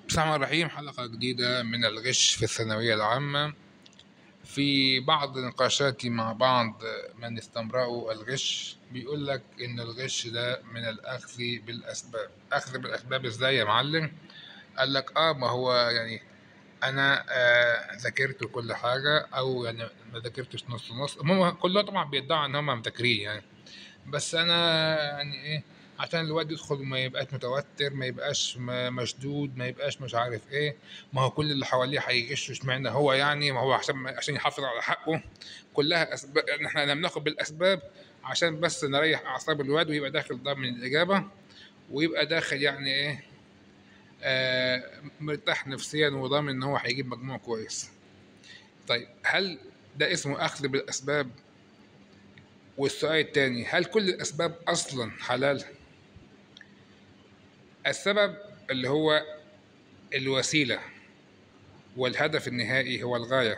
بسم الله الرحمن الرحيم حلقة جديدة من الغش في الثانوية العامة في بعض نقاشاتي مع بعض من استمرأوا الغش بيقول لك إن الغش ده من الأخذ بالأسباب أخذ بالأسباب إزاي يا معلم؟ قال لك آه ما هو يعني أنا آه ذاكرت كل حاجة أو يعني ما ذاكرتش نص نص هم كلهم طبعا بيدعوا إن هم مذاكرين يعني بس أنا يعني إيه عشان الواد يدخل ما يبقاش متوتر ما يبقاش م- مشدود ما يبقاش مش عارف ايه ما هو كل اللي حواليه هيغشوا اشمعنى هو يعني ما هو عشان عشان يحافظ على حقه كلها اسباب احنا لما بناخد بالاسباب عشان بس نريح اعصاب الواد ويبقى داخل ضامن الاجابه ويبقى داخل يعني ايه آه مرتاح نفسيا وضامن ان هو هيجيب مجموع كويس طيب هل ده اسمه اخذ بالاسباب والسؤال التاني هل كل الاسباب اصلا حلال السبب اللي هو الوسيلة والهدف النهائي هو الغاية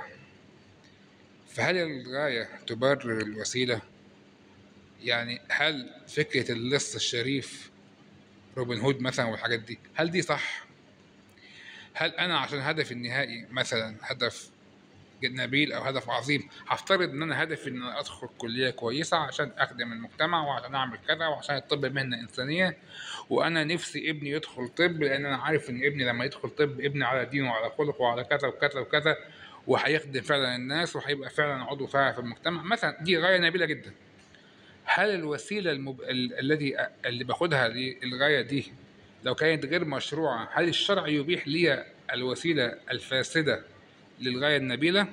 فهل الغاية تبرر الوسيلة؟ يعني هل فكرة اللص الشريف روبن هود مثلا والحاجات دي هل دي صح؟ هل أنا عشان هدفي النهائي مثلا هدف نبيل أو هدف عظيم هفترض إن أنا هدفي إن أنا أدخل كلية كويسة عشان أخدم المجتمع وعشان أعمل كذا وعشان الطب مهنة إنسانية وأنا نفسي ابني يدخل طب لأن أنا عارف إن ابني لما يدخل طب ابني على دين وعلى خلق وعلى كذا وكذا وكذا وهيخدم فعلا الناس وهيبقى فعلا عضو فاعل في المجتمع مثلا دي غاية نبيلة جدا هل الوسيلة المب... ال... الذي اللي باخدها للغاية دي لو كانت غير مشروعة هل الشرع يبيح لي الوسيلة الفاسدة للغاية النبيلة؟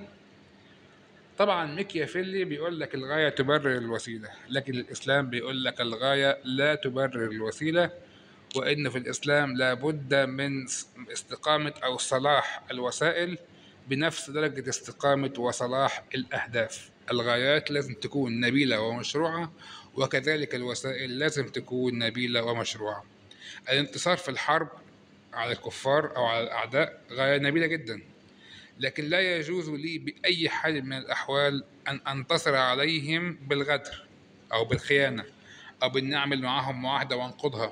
طبعا ميكيافيلي بيقول لك الغاية تبرر الوسيلة لكن الإسلام بيقول لك الغاية لا تبرر الوسيلة وإن في الإسلام لابد من استقامة أو صلاح الوسائل بنفس درجة استقامة وصلاح الأهداف الغايات لازم تكون نبيلة ومشروعة وكذلك الوسائل لازم تكون نبيلة ومشروعة الانتصار في الحرب على الكفار أو على الأعداء غاية نبيلة جدا لكن لا يجوز لي بأي حال من الأحوال أن أنتصر عليهم بالغدر أو بالخيانة أو بأن أعمل معاهم معاهدة وأنقضها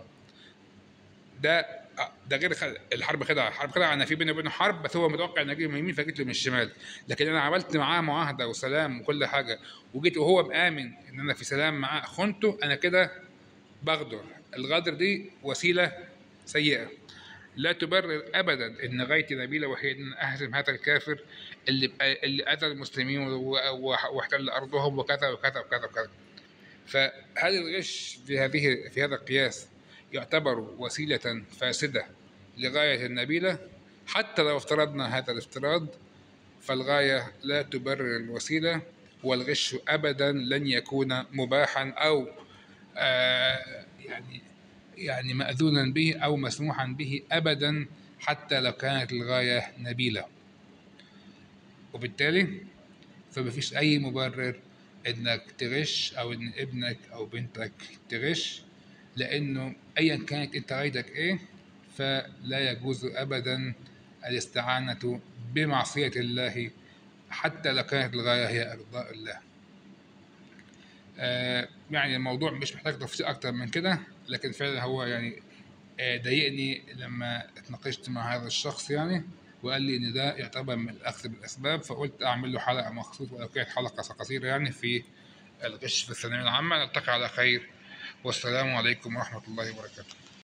ده ده غير خ- الحرب خدعة الحرب خدعة أنا في بيني وبينه حرب بس هو متوقع إن أجي من اليمين فجيت له من الشمال لكن أنا عملت معاه معاهدة وسلام وكل حاجة وجيت وهو مآمن إن أنا في سلام معاه خنته أنا كده بغدر الغدر دي وسيلة سيئة لا تبرر ابدا ان غايتي نبيله وهي ان اهزم هذا الكافر اللي اللي اذى المسلمين و- و- واحتل ارضهم وكذا وكذا وكذا وكذا فهل الغش في هذه في هذا القياس يعتبر وسيله فاسده لغايه النبيله حتى لو افترضنا هذا الافتراض فالغايه لا تبرر الوسيله والغش ابدا لن يكون مباحا او آه يعني يعني مأذونا به أو مسموحا به أبدا حتى لو كانت الغاية نبيلة وبالتالي فمفيش أي مبرر إنك تغش أو إن ابنك أو بنتك تغش لأنه أيا كانت أنت غايتك إيه فلا يجوز أبدا الاستعانة بمعصية الله حتى لو كانت الغاية هي إرضاء الله آه، يعني الموضوع مش محتاج تفصيل اكتر من كده لكن فعلا هو يعني آه، ضايقني لما اتناقشت مع هذا الشخص يعني وقال لي ان ده يعتبر من الاخذ بالاسباب فقلت اعمل له حلقه مخصوص ولو كانت حلقه قصيره يعني في الغش في الثانويه العامه نلتقي على خير والسلام عليكم ورحمه الله وبركاته